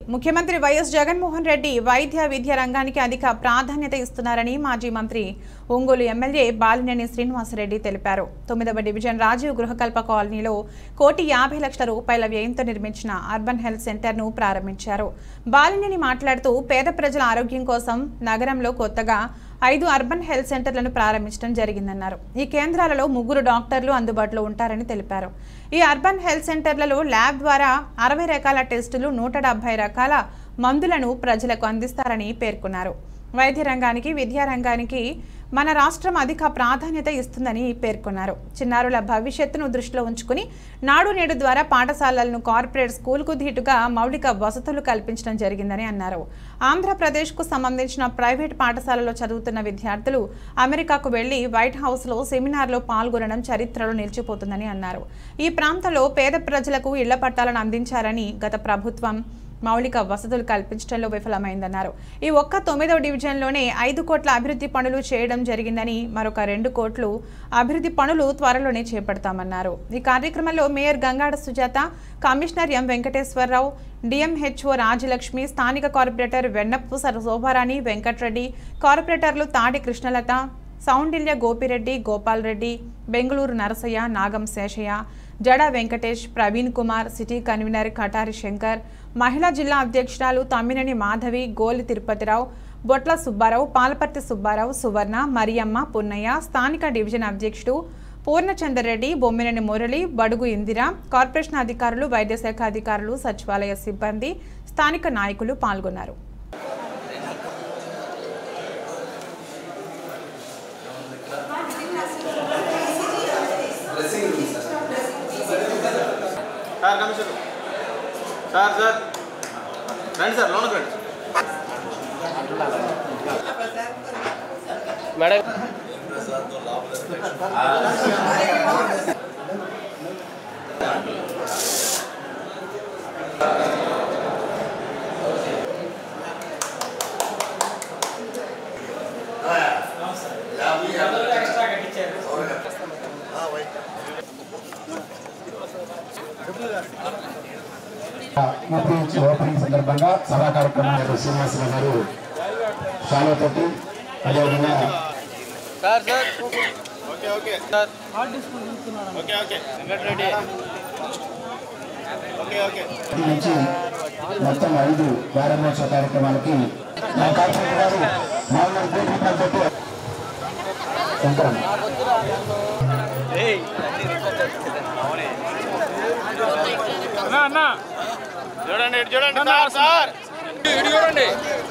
ముఖ్యమంత్రి వైఎస్ జగన్మోహన్ రెడ్డి వైద్య విద్య రంగానికి అధిక ప్రాధాన్యత ఇస్తున్నారని మాజీ మంత్రి ఒంగోలు ఎమ్మెల్యే బాలినేని శ్రీనివాసరెడ్డి తెలిపారు తొమ్మిదవ డివిజన్ రాజీవ్ గృహకల్ప కాలనీలో కోటి యాభై లక్షల రూపాయల వ్యయంతో నిర్మించిన అర్బన్ హెల్త్ సెంటర్ను ప్రారంభించారు బాలినేని మాట్లాడుతూ పేద ప్రజల ఆరోగ్యం కోసం నగరంలో కొత్తగా ఐదు అర్బన్ హెల్త్ సెంటర్లను ప్రారంభించడం జరిగిందన్నారు ఈ కేంద్రాలలో ముగ్గురు డాక్టర్లు అందుబాటులో ఉంటారని తెలిపారు ఈ అర్బన్ హెల్త్ సెంటర్లలో ల్యాబ్ ద్వారా అరవై రకాల టెస్టులు నూట డెబ్బై రకాల మందులను ప్రజలకు అందిస్తారని పేర్కొన్నారు వైద్య రంగానికి విద్యా రంగానికి మన రాష్ట్రం అధిక ప్రాధాన్యత ఇస్తుందని పేర్కొన్నారు చిన్నారుల భవిష్యత్తును దృష్టిలో ఉంచుకుని నాడు నేడు ద్వారా పాఠశాలలను కార్పొరేట్ స్కూల్కు ధీటుగా మౌలిక వసతులు కల్పించడం జరిగిందని అన్నారు ఆంధ్రప్రదేశ్కు సంబంధించిన ప్రైవేట్ పాఠశాలలో చదువుతున్న విద్యార్థులు అమెరికాకు వెళ్లి వైట్ హౌస్లో సెమినార్లో పాల్గొనడం చరిత్రలో నిలిచిపోతుందని అన్నారు ఈ ప్రాంతంలో పేద ప్రజలకు ఇళ్ల పట్టాలను అందించారని గత ప్రభుత్వం మౌలిక వసతులు కల్పించడంలో విఫలమైందన్నారు ఈ ఒక్క తొమ్మిదవ డివిజన్లోనే ఐదు కోట్ల అభివృద్ధి పనులు చేయడం జరిగిందని మరొక రెండు కోట్లు అభివృద్ధి పనులు త్వరలోనే చేపడతామన్నారు ఈ కార్యక్రమంలో mayor Gangada Sujatha commissioner M Venkateswararao DMHO Rajalakshmi స్థానిక కార్పొరేటర్ వెన్నప్పు సర శోభారాణి వెంకట్రెడ్డి కార్పొరేటర్లు తాటి కృష్ణలత సౌండిల్య గోపిరెడ్డి గోపాల్ రెడ్డి బెంగళూరు నరసయ్య నాగం శేషయ్య జడ వెంకటేష్ ప్రవీణ్ కుమార్ సిటీ కన్వీనర్ కటారి శంకర్ మహిళా జిల్లా అధ్యక్షురాలు తమ్మినేని మాధవి గోలి తిరుపతిరావు బొట్ల సుబ్బారావు పాలపర్తి సుబ్బారావు సువర్ణ మరియమ్మ పున్నయ్య స్థానిక డివిజన్ అధ్యక్షుడు పూర్ణచంద్రరెడ్డి బొమ్మినేని మురళి బడుగు ఇందిర కార్పొరేషన్ అధికారులు వైద్యశాఖ అధికారులు సచివాలయ సిబ్బంది స్థానిక నాయకులు పాల్గొన్నారు సార్ కమిషన్ సార్ సార్ రండి సార్ లోనకి రండి మేడం యూపీహెచ్ ఓపెనింగ్ సందర్భంగా సభా కార్యక్రమం శ్రీనివాసరావు గారు శాలతోటి అదేవిధంగా sir sir okay okay sir okay okay Venkatareddy okay okay ఇది నుంచి మొత్తం ఐదు ప్రారంభోత్సవ కార్యక్రమాలకి మా కార్పొరేటర్ గారు నాలుగు కోట్ల రూపాయలతో శంకరన్ చూడండి ఇటు చూడండి సార్ సార్ ఇటు చూడండి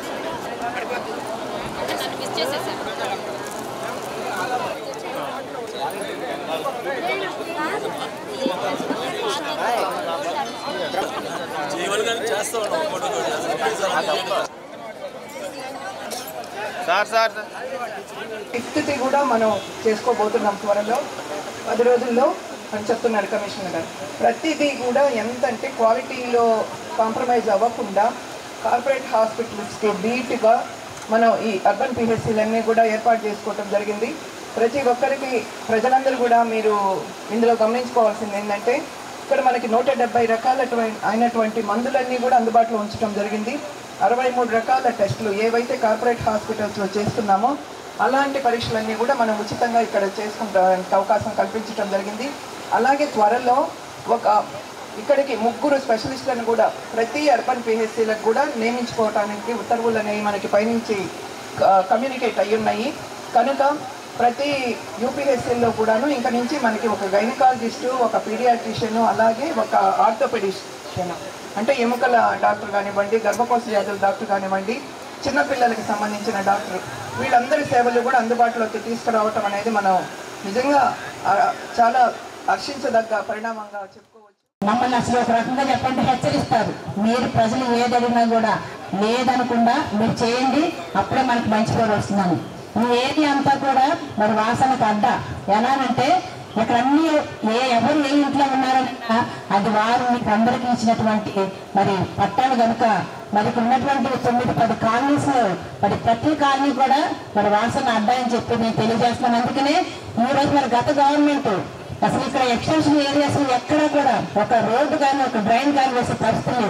సార్ సార్ సార్ ఫిఫ్త్ది కూడా మనం చేసుకోబోతున్నాం త్వరలో పది రోజుల్లో అని చెప్తున్నారు కమిషనర్ గారు ప్రతిదీ కూడా ఎంతంటే క్వాలిటీలో కాంప్రమైజ్ అవ్వకుండా కార్పొరేట్ హాస్పిటల్స్కి ధీటుగా మనం ఈ అర్బన్ పిహెచ్సిలన్నీ కూడా ఏర్పాటు చేసుకోవటం జరిగింది ప్రతి ఒక్కరికి ప్రజలందరూ కూడా మీరు ఇందులో గమనించుకోవాల్సింది ఏంటంటే ఇక్కడ మనకి నూట డెబ్బై రకాల అయినటువంటి మందులన్నీ కూడా అందుబాటులో ఉంచడం జరిగింది అరవై మూడు రకాల టెస్టులు ఏవైతే కార్పొరేట్ హాస్పిటల్స్లో చేస్తున్నామో అలాంటి పరీక్షలన్నీ కూడా మనం ఉచితంగా ఇక్కడ చేసుకుంటానికి అవకాశం కల్పించడం జరిగింది అలాగే త్వరలో ఒక ఇక్కడికి ముగ్గురు స్పెషలిస్టులను కూడా ప్రతి అర్బన్ పిహెచ్సిలకు కూడా నియమించుకోవడానికి ఉత్తర్వులు అనేవి మనకి పైనుంచి కమ్యూనికేట్ అయ్యి ఉన్నాయి కనుక ప్రతి యూపీహెచ్సిల్లో కూడాను ఇంక నుంచి మనకి ఒక గైనకాలజిస్టు ఒక పీడియాట్రిషియన్ అలాగే ఒక ఆర్థోపెడిషియన్ అంటే ఎముకల డాక్టర్ కానివ్వండి గర్భకోశ వ్యాధుల డాక్టర్ కానివ్వండి చిన్నపిల్లలకి సంబంధించిన డాక్టర్ వీళ్ళందరి సేవలు కూడా అందుబాటులోకి తీసుకురావటం అనేది మనం నిజంగా ఆ, చాలా హర్షించదగ్గ పరిణామంగా చెప్పుకోవచ్చు మమ్మల్ని అసలు ఒక రకంగా చెప్పండి హెచ్చరిస్తారు మీరు ప్రజలు ఏది అడిగినా కూడా లేదనకుండా మీరు చేయండి అప్పుడే మనకి మంచి పేరు వస్తుందని ఈ ఏరియా అంతా కూడా మరి వాసనకు అడ్డ ఎలానంటే ఇక్కడ అన్ని ఏ ఎవరు ఏ ఇంట్లో ఉన్నారన్నా అది వారు మీకు అందరికీ ఇచ్చినటువంటి మరి పట్టాలు కనుక మరి ఇక్కడ ఉన్నటువంటి తొమ్మిది పది కాలనీస్ లో మరి ప్రతి కాలనీ కూడా మరి వాసన అడ్డా అని చెప్పి నేను తెలియజేస్తున్నాను అందుకనే ఈ రోజు మరి గత గవర్నమెంట్ అసలు ఇక్కడ ఎక్స్టెన్షన్ ఏరియాస్ ఎక్కడ కూడా ఒక రోడ్డు కానీ ఒక డ్రైన్ కానీ వేసే పరిస్థితి లేవు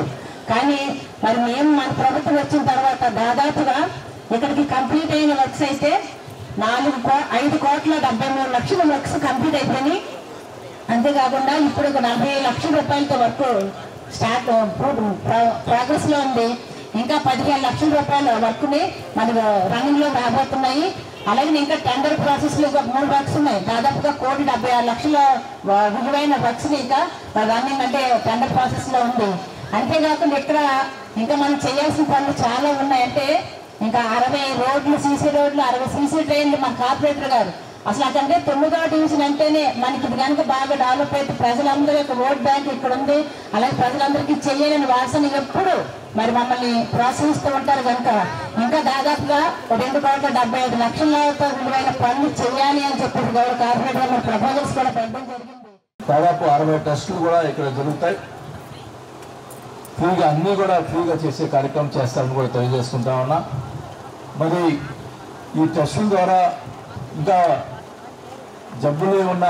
కానీ మరి మేము మన ప్రభుత్వం వచ్చిన తర్వాత దాదాపుగా ఇక్కడికి కంప్లీట్ అయిన వర్క్స్ అయితే నాలుగు కో ఐదు కోట్ల డెబ్బై మూడు లక్షల వర్క్స్ కంప్లీట్ అయిపోయినాయి అంతేకాకుండా ఇప్పుడు ఒక నలభై లక్షల రూపాయలతో వర్క్ స్టార్ట్ ప్రోగ్రెస్ లో ఉంది ఇంకా పదిహేను లక్షల రూపాయల వర్క్ ని మనకు రన్నింగ్ లో రాబోతున్నాయి అలాగే ఇంకా టెండర్ ప్రాసెస్ లో ఒక మూడు వర్క్స్ ఉన్నాయి దాదాపుగా కోటి డెబ్బై ఆరు లక్షల వ- విలువైన వర్క్స్ ని ఇంకా రన్నింగ్ అంటే టెండర్ ప్రాసెస్ లో ఉంది అంతేకాకుండా ఇక్కడ ఇంకా మనం చేయాల్సిన పనులు చాలా ఉన్నాయి అంటే ఇంకా అరవై రోడ్లు సీసీ రోడ్లు అరవై సీసీ ట్రైన్లు మన కార్పొరేటర్ గారు అసలు అతనికి తొమ్మిదో డివిజన్ అంటేనే మనకి ఇది కనుక బాగా డెవలప్ అయితే ప్రజలందరూ యొక్క ఓట్ బ్యాంక్ ఇక్కడ ఉంది అలాగే ప్రజలందరికీ చెయ్యాలని వాసన ఎప్పుడు మరి మమ్మల్ని ప్రోత్సహిస్తూ ఉంటారు కనుక ఇంకా దాదాపుగా రెండు కోట్ల డెబ్బై ఐదు లక్షలతో విలువైన పనులు చేయాలి అని చెప్పి గౌరవ కార్పొరేటర్ గారు ప్రపోజల్స్ కూడా పెట్టడం జరిగింది దాదాపు అరవై టెస్టులు కూడా ఇక్కడ జరుగుతాయి ఫ్రీగా అన్నీ కూడా ఫ్రీగా చేసే కార్యక్రమం చేస్తారని కూడా తెలియజేసుకుంటా ఉన్నా మరి ఈ టెస్టుల ద్వారా ఇంకా జబ్బులు ఏమన్నా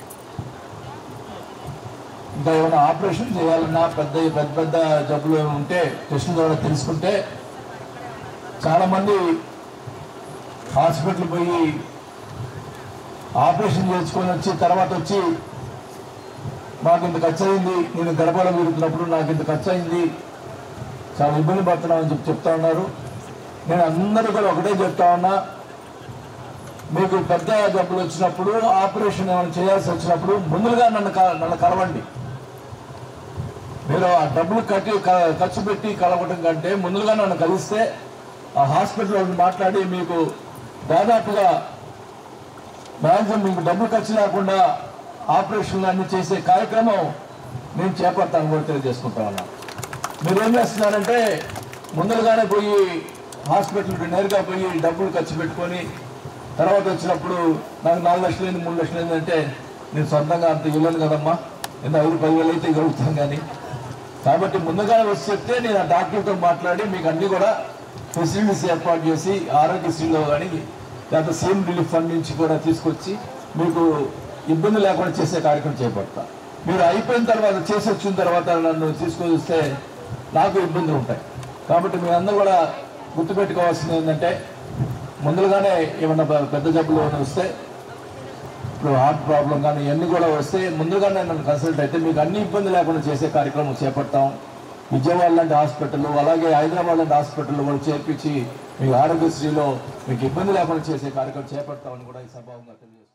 ఇంకా ఏమైనా ఆపరేషన్ చేయాలన్నా పెద్ద పెద్ద పెద్ద జబ్బులు ఏమైనా ఉంటే టెస్టుల ద్వారా తెలుసుకుంటే చాలామంది హాస్పిటల్ పోయి ఆపరేషన్ చేసుకొని వచ్చి తర్వాత వచ్చి మాకు ఇంత ఖర్చు అయింది నేను గడపడం తిరుగుతున్నప్పుడు నాకు ఇంత ఖర్చు అయింది చాలా ఇబ్బంది పడుతున్నామని చెప్పి చెప్తా ఉన్నారు నేను అందరూ కూడా ఒకటే చెప్తా ఉన్నా మీకు పెద్ద జబ్బులు వచ్చినప్పుడు ఆపరేషన్ ఏమైనా చేయాల్సి వచ్చినప్పుడు ముందుగా నన్ను క- నన్ను కలవండి మీరు ఆ డబ్బులు కట్టి క- ఖర్చు పెట్టి కలవటం కంటే ముందుగా నన్ను కలిస్తే ఆ హాస్పిటల్లో మాట్లాడి మీకు దాదాపుగా మ్యాక్సిమం మీకు డబ్బులు ఖర్చు లేకుండా ఆపరేషన్లు అన్ని చేసే కార్యక్రమం నేను చేపడతాను కూడా తెలియజేసుకుంటా ఉన్నాను మీరు ఏం చేస్తున్నారంటే ముందరగానే పోయి హాస్పిటల్కి నేరుగా పోయి డబ్బులు ఖర్చు పెట్టుకొని తర్వాత వచ్చినప్పుడు నాకు నాలుగు లక్షలు అయింది మూడు లక్షలు అయింది అంటే నేను సొంతంగా అంత ఇవ్వలేను కదమ్మా నేను ఐదు పదివేలు అయితే ఇవ్వగలుగుతాను కానీ కాబట్టి ముందుగానే వచ్చి చెప్తే నేను ఆ డాక్టర్తో మాట్లాడి మీకు అన్ని కూడా ఫెసిలిటీస్ ఏర్పాటు చేసి ఆరోగ్యశ్రీలో కానీ లేకపోతే సీఎం రిలీఫ్ ఫండ్ నుంచి కూడా తీసుకొచ్చి మీకు ఇబ్బంది లేకుండా చేసే కార్యక్రమం చేపడతా మీరు అయిపోయిన తర్వాత చేసి వచ్చిన తర్వాత నన్ను తీసుకొని వస్తే నాకు ఇబ్బందులు ఉంటాయి కాబట్టి మీ అందరూ కూడా గుర్తుపెట్టుకోవాల్సింది ఏంటంటే ముందుగానే ఏమన్నా పె- పెద్ద జబ్బులు ఏమైనా వస్తే ఇప్పుడు హార్ట్ ప్రాబ్లం కానీ ఇవన్నీ కూడా వస్తే ముందుగానే నన్ను కన్సల్ట్ అయితే మీకు అన్ని ఇబ్బంది లేకుండా చేసే కార్యక్రమం చేపడతాం విజయవాడ లాంటి హాస్పిటల్ అలాగే హైదరాబాద్ లాంటి హాస్పిటల్ కూడా చేర్పించి మీకు ఆరోగ్యశ్రీలో మీకు ఇబ్బంది లేకుండా చేసే కార్యక్రమం చేపడతామని కూడా ఈ సభావంగా తెలియజేస్తాం